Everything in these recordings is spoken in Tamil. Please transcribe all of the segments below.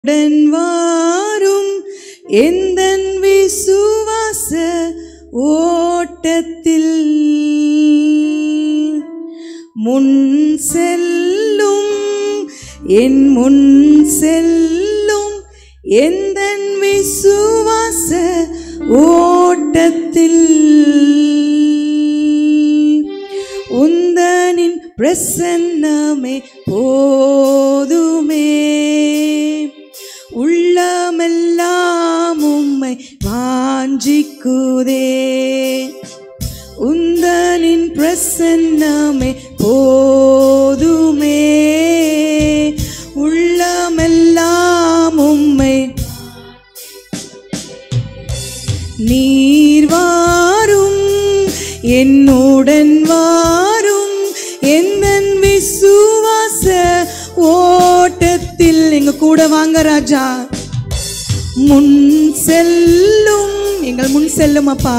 உடன் வாரும் எந்தன் விசுவாச ஓட்டத்தில் முன் செல்லும் என் முன் செல்லும் எந்தன் விசுவாச ஓட்டத்தில் உந்தனின் பிரசன்னமே போதுமே உள்ளமெல்லாம் உம்மை வாஞ்சிக்குதே உந்தனின் பிரசன்னமே போதுமே உள்ளமெல்லாம் உம்மை நீர் வாரும் என்னுடன் வாரும் எந்தன் விசுவாச ஓட்டத்தில் எங்க கூட வாங்க ராஜா முன் செல்லும் எங்கள் முன் செல்லும் அப்பா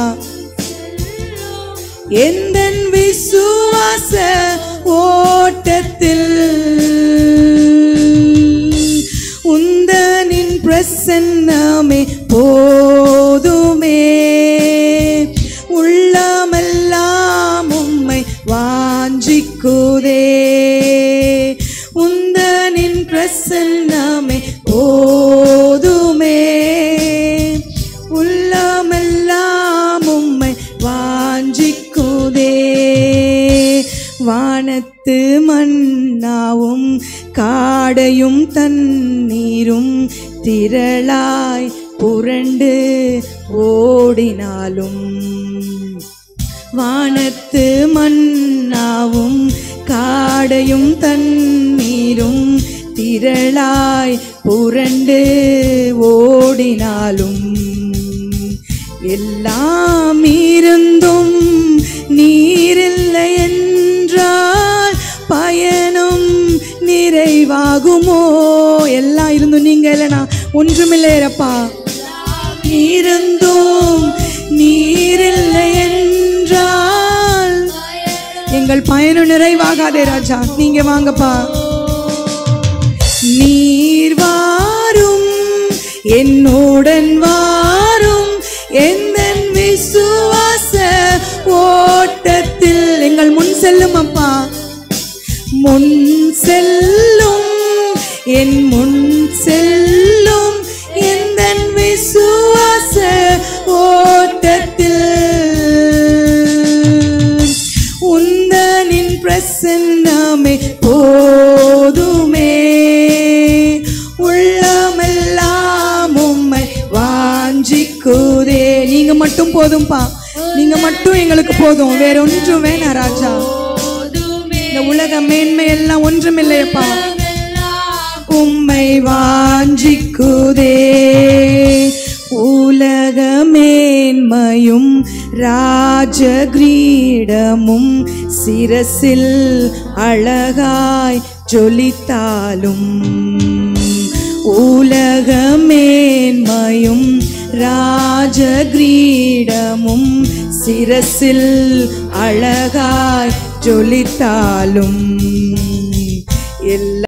எந்தன் விசுவாச ஓட்டத்தில் உந்தனின் பிரசன்னமே போதுமே உள்ளமெல்லாம் உம்மை வாஞ்சிக்குதே உந்தனின் பிரசன்னமே போதுமே உள்ளமெல்லாம் உம்மை வாஞ்சிக்குதே வானத்து மன்னாவும் காடையும் தண்ணீரும் திரளாய் புரண்டு ஓடினாலும் வானத்து மன்னாவும் காடையும் தண்ணீரும் திரளாய் புரண்டு ஓடினாலும் எல்லாம் இருந்தும் நீரில்லை என்றால் பயணம் நிறைவாகுமோ எல்லாம் இருந்தும் நீங்க இல்லைனா ஒன்றுமில்லையப்பா இருந்தும் நீரில்லை என்றால் எங்கள் பயணம் நிறைவாகாதே ராஜா நீங்க வாங்கப்பா நீர் வாரும் என்னுடன் வாரும் எந்தன் விசுவாச ஓட்டத்தில் எங்கள் முன் செல்லும் அப்பா முன் செல்லும் என் முன் செல்லும் எந்தன் விசுவாச ஓட்டத்தில் உந்தனின் பிரசன்னமே போதுமே உள்ளமெல்லாம் உம்மை வாஞ்சிக்குதே நீங்க மட்டும் போதும்பா நீங்க மட்டும் எங்களுக்கு போதும் வேற ஒன்றும் வேணாம் ராஜா இந்த உலக மேன்மை எல்லாம் ஒன்றுமில்லையப்பா உம்மை வாஞ்சிக்குதே உலக மேன்மையும் ராஜகிரீடமும் சிரசில் அழகாய் ஜொலித்தாலும் உலக மேன்மையும் ராஜகிரீடமும் சிரசில் அழகாய் ஜொலித்தாலும் எல்லா